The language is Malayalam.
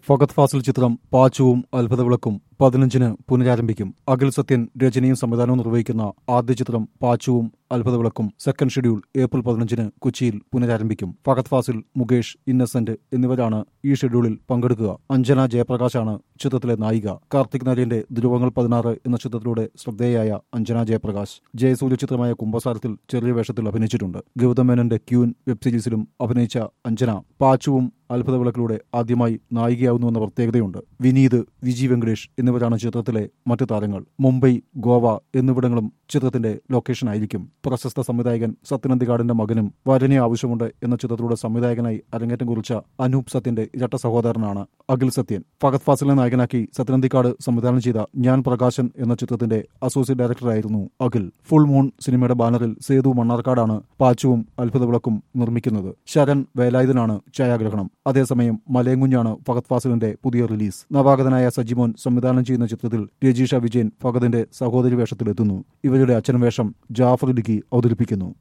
ഫഗത് ഫാസിൽ ചിത്രം പാച്ചുവും അത്ഭുതവിളക്കും പതിനഞ്ചിന് പുനരാരംഭിക്കും അഖിൽ സത്യൻ രചനയും സംവിധാനവും നിർവഹിക്കുന്ന ആദ്യ ചിത്രം പാച്ചുവും അത്ഭുതവിളക്കും സെക്കൻഡ് ഷെഡ്യൂൾ ഏപ്രിൽ പതിനഞ്ചിന് കൊച്ചിയിൽ പുനരാരംഭിക്കും ഫഗത് ഫാസിൽ മുകേഷ് ഇന്നസെന്റ് എന്നിവരാണ് ഈ ഷെഡ്യൂളിൽ പങ്കെടുക്കുക അഞ്ജന ജയപ്രകാശാണ് ചിത്രത്തിലെ നായിക കാർത്തിക് നരേന്റെ ധ്രുവങ്ങൾ പതിനാറ് എന്ന ചിത്രത്തിലൂടെ ശ്രദ്ധേയായ അഞ്ജന ജയപ്രകാശ് ജയസൂര്യ ചിത്രമായ കുംഭസാരത്തിൽ ചെറിയ വേഷത്തിൽ അഭിനയിച്ചിട്ടുണ്ട് ഗൗതം മേനന്റെ ക്യൂൻ വെബ് സീരീസിലും അഭിനയിച്ച അഞ്ജന പാച്ചുവും അത്ഭുതവിളക്കിലൂടെ ആദ്യമായി നായികയാവുന്നുവെന്ന പ്രത്യേകതയുണ്ട് വിനീത് വിജി വെങ്കടേഷ് എന്നിവരാണ് ചിത്രത്തിലെ മറ്റു താരങ്ങൾ മുംബൈ ഗോവ എന്നിവിടങ്ങളും ചിത്രത്തിന്റെ ലൊക്കേഷൻ ആയിരിക്കും പ്രശസ്ത സംവിധായകൻ സത്യനന്ദികാടിന്റെ മകനും വരനെ ആവശ്യമുണ്ട് എന്ന ചിത്രത്തിലൂടെ സംവിധായകനായി അരങ്ങേറ്റം കുറിച്ച അനൂപ് സത്യന്റെ ഇരട്ട സഹോദരനാണ് അഖിൽ സത്യൻ ഫഗത് ഫാസിലിനെ നായകനാക്കി സത്യനന്ദിക്കാട് സംവിധാനം ചെയ്ത ഞാൻ പ്രകാശൻ എന്ന ചിത്രത്തിന്റെ അസോസിയേറ്റ് ഡയറക്ടറായിരുന്നു അഖിൽ ഫുൾ മൂൺ സിനിമയുടെ ബാനറിൽ സേതു മണ്ണാർക്കാടാണ് പാച്ചുവും അത്ഭുതവിളക്കും നിർമ്മിക്കുന്നത് ശരൺ വേലായുധനാണ് ഛായാഗ്രഹണം അതേസമയം മലയങ്കുഞ്ഞാണ് ഫഗത് ഫാസിലിന്റെ പുതിയ റിലീസ് നവാഗതനായ സജിമോൻ സംവിധാനം ചെയ്യുന്ന ചിത്രത്തിൽ രജീഷ വിജയൻ ഫഗതിന്റെ സഹോദരി വേഷത്തിലെത്തുന്നു ഇവരുടെ അച്ഛൻ വേഷം ജാഫർ ഇടുക്കി അവതരിപ്പിക്കുന്നു